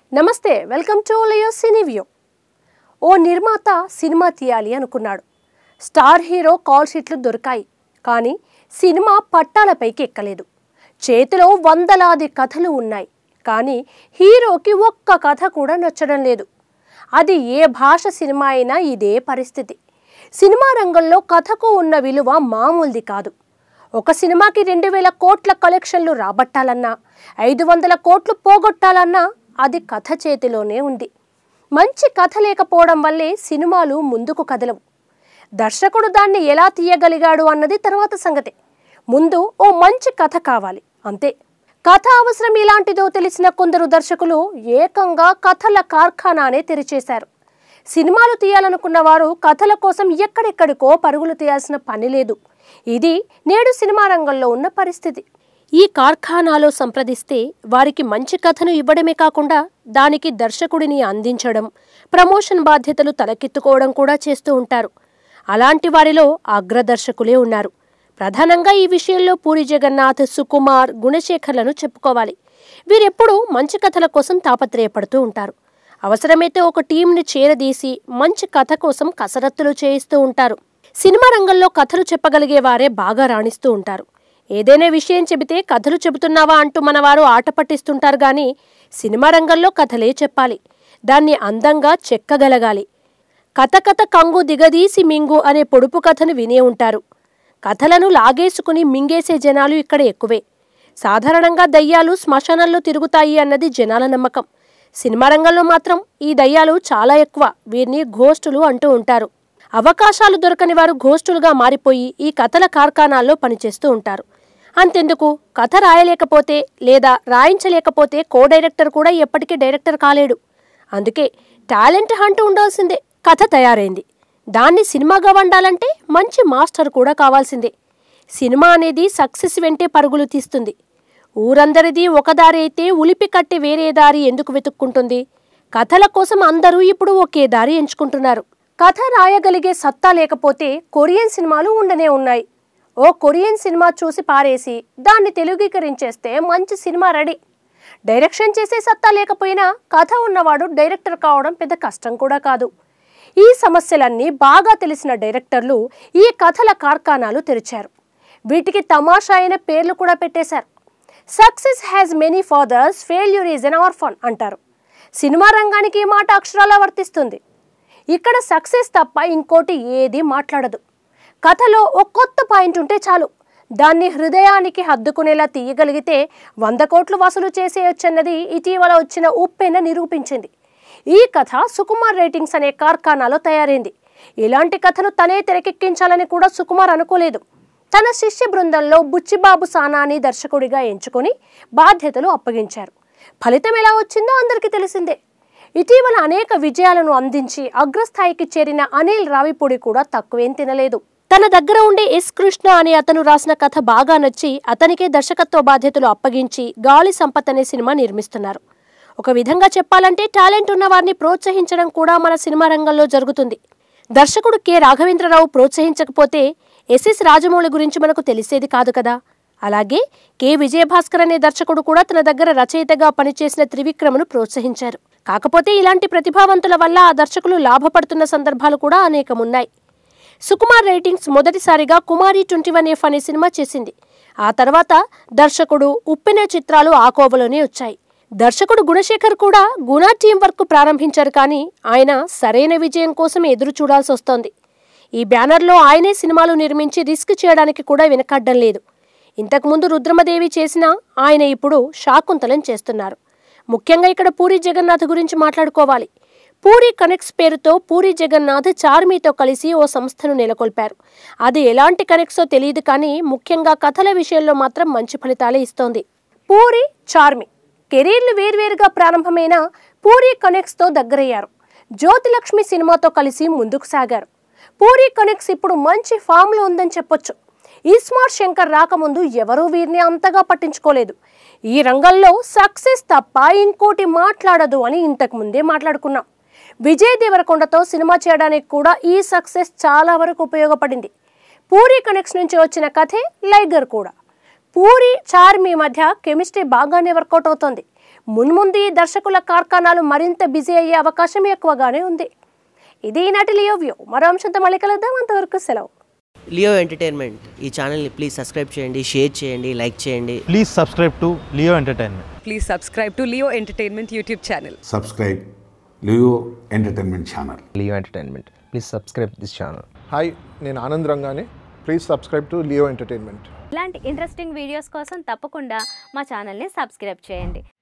నమస్తే welcome to లయో సినీవ్యూ ఓ నిర్మాత cinema తీయాలి అనుకున్నాడు స్టార్ హీరో కాల్ షీట్లు దొరికాయి కానీ సినిమా పట్టాలపైకి ఎక్కలేదు చేతిలో వందలాది కథలు ఉన్నాయి కానీ హీరోకి ఒక్క కథ కూడా నచ్చడం లేదు అది ఏ భాష సినిమా అయినా ఇదే పరిస్థితి సినిమా రంగంలో కథకు ఉన్న విలువ మామూలుది కాదు ఒక సినిమాకి రెండు వేల కోట్ల కలెక్షన్లు రాబట్టాలన్నా ఐదు వందల కోట్లు పోగొట్టాలన్నా అది కథ చేతిలోనే ఉంది మంచి కథ లేకపోవడం వల్లే సినిమాలు ముందుకు కదలవు దర్శకుడు దాన్ని ఎలా తీయగలిగాడు అన్నది తర్వాత సంగతి ముందు ఓ మంచి కథ కావాలి అంతే కథ అవసరం ఎలాంటిదో తెలిసిన కొందరు దర్శకులు ఏకంగా కథల కార్ఖానానే తెరిచేశారు సినిమాలు తీయాలనుకున్న వారు కథల కోసం ఎక్కడెక్కడికో పరుగులు తీయాల్సిన పని లేదు ఇది నేడు సినిమా రంగంలో ఉన్న పరిస్థితి ఈ కార్ఖానాలో సంప్రదిస్తే వారికి మంచి కథను ఇవ్వడమే కాకుండా దానికి దర్శకుడిని అందించడం ప్రమోషన్ బాధ్యతలు తలకెత్తుకోవడం కూడా చేస్తూ ఉంటారు అలాంటి వారిలో అగ్రదర్శకులే ఉన్నారు ప్రధానంగా ఈ విషయంలో పూరి జగన్నాథ్ సుకుమార్ గుణశేఖర్లను చెప్పుకోవాలి వీరెప్పుడూ మంచి కథల కోసం తాపత్రయపడుతూ ఉంటారు అవసరమైతే ఒక టీంని చేరదీసి మంచి కథ కోసం కసరత్తులు చేయిస్తూ ఉంటారు సినిమా రంగంలో కథలు చెప్పగలిగే వారే బాగా రాణిస్తూ ఉంటారు ఏదైనా విషయం చెబితే కథలు చెబుతున్నావా అంటూ మనవారు ఆట పట్టిస్తుంటారు గాని సినిమా రంగంలో కథలే చెప్పాలి దాన్ని అందంగా చెక్కగలగాలి కథ కథ కంగు దిగదీసి మింగు అనే పొడుపు కథను వినే ఉంటారు కథలను లాగేసుకుని మింగేసే జనాలు ఇక్కడ ఎక్కువే సాధారణంగా దయ్యాలు శ్మశానంలో తిరుగుతాయి అన్నది జనాల నమ్మకం సినిమా రంగంలో మాత్రం ఈ దయ్యాలు చాలా ఎక్కువ వీరిని ఘోస్టులు అంటూ ఉంటారు అవకాశాలు దొరకని వారు ఘోస్టులుగా మారిపోయి ఈ కథల కార్ఖానాల్లో పనిచేస్తూ ఉంటారు అంతెందుకు కథ రాయలేకపోతే లేదా రాయించలేకపోతే కో డైరెక్టర్ కూడా ఎప్పటికీ డైరెక్టర్ కాలేడు అందుకే టాలెంట్ హంట్ ఉండాల్సిందే కథ తయారైంది దాన్ని సినిమాగా వండాలంటే మంచి మాస్టర్ కూడా కావాల్సిందే సినిమా అనేది సక్సెస్ వెంటే పరుగులు తీస్తుంది ఊరందరిది ఒక దారి అయితే ఉలిపి కట్టి వేరే దారి ఎందుకు వెతుక్కుంటుంది కథల కోసం అందరూ ఇప్పుడు ఒకే దారి ఎంచుకుంటున్నారు కథ రాయగలిగే సత్తా లేకపోతే కొరియన్ సినిమాలు ఉండనే ఉన్నాయి ఓ కొరియన్ సినిమా చూసి పారేసి దాన్ని తెలుగీకరించేస్తే మంచి సినిమా రెడీ డైరెక్షన్ చేసే సత్తా లేకపోయినా కథ ఉన్నవాడు డైరెక్టర్ కావడం పెద్ద కష్టం కూడా కాదు ఈ సమస్యలన్నీ బాగా తెలిసిన డైరెక్టర్లు ఈ కథల కార్ఖానాలు తెరిచారు వీటికి తమాషా అయిన పేర్లు కూడా పెట్టేశారు success has many fathers failure is an orphan అంటారు సినిమా రంగానికి ఈ మాట అక్షరాలా వర్తిస్తుంది ఇక్కడ సక్సెస్ తప్ప ఇంకోటి ఏది మాట్లాడదు కథలో ఓ కొత్త పాయింట్ ఉంటే చాలు దాన్ని హృదయానికి హద్దుకునేలా తీయగలిగితే వంద కోట్లు వసూలు చేసేయొచ్చన్నది ఇటీవల వచ్చిన ఉప్పెన నిరూపించింది ఈ కథ సుకుమార్ రేటింగ్స్ అనే కార్ఖానాలో తయారైంది ఇలాంటి కథను తనే తెరకెక్కించాలని కూడా సుకుమార్ అనుకోలేదు తన శిష్య బృందంలో బుచ్చిబాబు సానాని దర్శకుడిగా ఎంచుకొని బాధ్యతలు అప్పగించారు ఫలితం ఎలా వచ్చిందో అందరికీ తెలిసిందే ఇటీవల అనేక విజయాలను అందించి అగ్రస్థాయికి చేరిన అనిల్ రావిపూడి కూడా తక్కువేం తినలేదు తన దగ్గర ఉండే ఎస్ కృష్ణ అనే అతను రాసిన కథ బాగా నచ్చి అతనికే దర్శకత్వ బాధ్యతలు అప్పగించి గాలి సంపత్ అనే సినిమా నిర్మిస్తున్నారు ఒక విధంగా చెప్పాలంటే టాలెంట్ ఉన్న వారిని ప్రోత్సహించడం కూడా మన సినిమా రంగంలో జరుగుతుంది దర్శకుడు కె రాఘవేంద్రరావు ప్రోత్సహించకపోతే ఎస్ఎస్ రాజమౌళి గురించి మనకు తెలిసేది కాదు కదా అలాగే కె విజయభాస్కర్ అనే దర్శకుడు కూడా తన దగ్గర రచయితగా పనిచేసిన త్రివిక్రమను ప్రోత్సహించారు కాకపోతే ఇలాంటి ప్రతిభావంతుల వల్ల ఆ దర్శకులు లాభపడుతున్న సందర్భాలు కూడా అనేకమున్నాయి సుకుమార్ రైటింగ్స్ మొదటిసారిగా కుమారి ట్వంటీ వన్ ఎఫ్ అనే సినిమా చేసింది ఆ తర్వాత దర్శకుడు ఉప్పెన చిత్రాలు ఆ కోవలోనే వచ్చాయి దర్శకుడు గుణశేఖర్ కూడా గుణ టీం వర్క్ ప్రారంభించారు కానీ ఆయన సరైన విజయం కోసం ఎదురు చూడాల్సి వస్తోంది ఈ బ్యానర్లో ఆయనే సినిమాలు నిర్మించి రిస్క్ చేయడానికి కూడా వెనకడ్డం లేదు ఇంతకుముందు రుద్రమదేవి చేసినా ఆయన ఇప్పుడు శాకుంతలం చేస్తున్నారు ముఖ్యంగా ఇక్కడ పూరి జగన్నాథ్ గురించి మాట్లాడుకోవాలి పూరి కనెక్ట్స్ పేరుతో పూరి జగన్నాథ్ చార్మీతో కలిసి ఓ సంస్థను నెలకొల్పారు అది ఎలాంటి కనెక్ట్సో తెలియదు కానీ ముఖ్యంగా కథల విషయంలో మాత్రం మంచి ఫలితాలే ఇస్తోంది పూరి చార్మి కెరీర్లు వేర్వేరుగా ప్రారంభమైన పూరి కనెక్ట్స్తో దగ్గరయ్యారు జ్యోతిలక్ష్మి సినిమాతో కలిసి ముందుకు సాగారు పూరి కనెక్ట్స్ ఇప్పుడు మంచి ఫామ్లో ఉందని చెప్పొచ్చు ఈస్మార్ట్ శంకర్ రాకముందు ఎవరూ వీరిని అంతగా పట్టించుకోలేదు ఈ రంగంలో సక్సెస్ తప్ప ఇంకోటి మాట్లాడదు అని ఇంతకు ముందే మాట్లాడుకున్నాం విజయ్ దేవరకొండతో సినిమా చేయడానికి కూడా ఈ సక్సెస్ చాలా వరకు ఉపయోగపడింది పూరి కనెక్ట్స్ నుంచి వచ్చిన కథే లైగర్ కూడా పూరి చార్మి మధ్య కెమిస్ట్రీ బాగానే వర్కౌట్ అవుతోంది మున్ముందు ఈ దర్శకుల కార్ఖానాలు మరింత బిజీ అయ్యే అవకాశం ఎక్కువగానే ఉంది ఇది ఈనాటి లియో వ్యూ మరో అంశంతో మళ్ళీ కలుద్దాం అంతవరకు సెలవు లియో ఎంటర్టైన్మెంట్ ఈ ఛానల్ని ప్లీజ్ సబ్స్క్రైబ్ చేయండి షేర్ చేయండి లైక్ చేయండి Please subscribe to Leo Entertainment. Please subscribe to Leo Entertainment YouTube channel. subscribe Leo Entertainment Channel. Leo Entertainment. Please subscribe this channel. Hi నేను ఆనంద్ రంగానే please subscribe to Leo entertainment ఇలాంటి interesting videos కోసం తప్పకుండా మా ఛానల్ని subscribe చేయండి